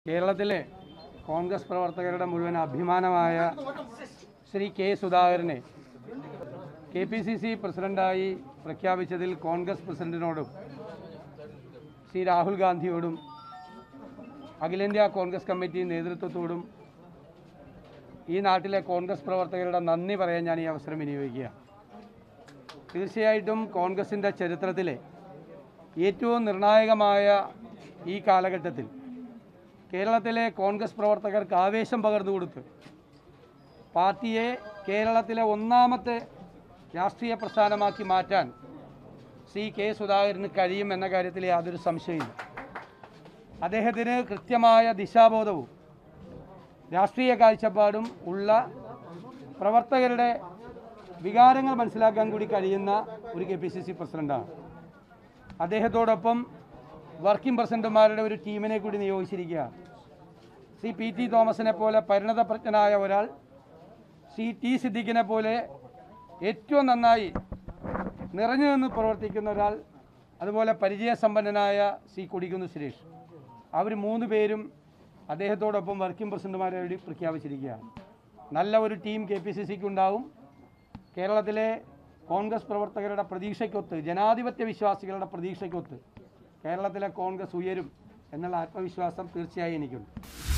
കേരളത്തിലെ കോൺഗ്രസ് പ്രവർത്തകരുടെ മുഴുവൻ അഭിമാനമായ Shri K Sudhakaran K P C C പ്രസിഡന്റായി പ്രഖ്യാപിച്ചതിൽ കോൺഗ്രസ് പ്രസിഡന്റിനോടും ശ്രീ രാഹുൽ ഗാന്ധിയോടും അഖിലേന്ത്യാ കോൺഗ്രസ് കമ്മിറ്റി നേതൃത്വത്തോടും ഈ നാട്ടിലെ കോൺഗ്രസ് പ്രവർത്തകരുടെ നന്ദി പറയാൻ ഞാൻ ഈ അവസരം വിനിയോഗിക്കുക തീർച്ചയായിട്ടും കോൺഗ്രസിൻ്റെ ചരിത്രത്തിലെ ഏറ്റവും നിർണായകമായ ഈ കാലഘട്ടത്തിൽ കേരളത്തിലെ കോൺഗ്രസ് പ്രവർത്തകർക്ക് ആവേശം പകർന്നു കൊടുത്ത് പാർട്ടിയെ കേരളത്തിലെ ഒന്നാമത്തെ രാഷ്ട്രീയ പ്രസ്ഥാനമാക്കി മാറ്റാൻ സി കെ സുധാകരന് കഴിയും എന്ന കാര്യത്തിൽ യാതൊരു സംശയമില്ല അദ്ദേഹത്തിന് കൃത്യമായ ദിശാബോധവും രാഷ്ട്രീയ കാഴ്ചപ്പാടും ഉള്ള പ്രവർത്തകരുടെ വികാരങ്ങൾ മനസ്സിലാക്കാൻ കൂടി കഴിയുന്ന ഒരു കെ പി സി സി പ്രസിഡൻ്റാണ് അദ്ദേഹത്തോടൊപ്പം വർക്കിംഗ് പ്രസിഡന്റുമാരുടെ ഒരു ടീമിനെ കൂടി നിയോഗിച്ചിരിക്കുകയാണ് സി പി ടി തോമസിനെ പോലെ പരിണതപ്രജ്ഞനായ ഒരാൾ സി ടി സിദ്ദിഖിനെ പോലെ ഏറ്റവും നന്നായി നിറഞ്ഞു നിന്ന് പ്രവർത്തിക്കുന്ന ഒരാൾ അതുപോലെ പരിചയസമ്പന്നനായ സി കൊടിക്കുന്ന് സുരേഷ് അവർ മൂന്ന് പേരും അദ്ദേഹത്തോടൊപ്പം വർക്കിംഗ് പ്രസിഡന്റുമാരെ വേണ്ടി പ്രഖ്യാപിച്ചിരിക്കുകയാണ് നല്ല ഒരു ടീം കെ പി സി സിക്ക് ഉണ്ടാവും കേരളത്തിലെ കോൺഗ്രസ് പ്രവർത്തകരുടെ പ്രതീക്ഷയ്ക്കൊത്ത് ജനാധിപത്യ വിശ്വാസികളുടെ പ്രതീക്ഷയ്ക്കൊത്ത് കേരളത്തിലെ കോൺഗ്രസ് ഉയരും എന്നുള്ള ആത്മവിശ്വാസം തീർച്ചയായും എനിക്കുണ്ട്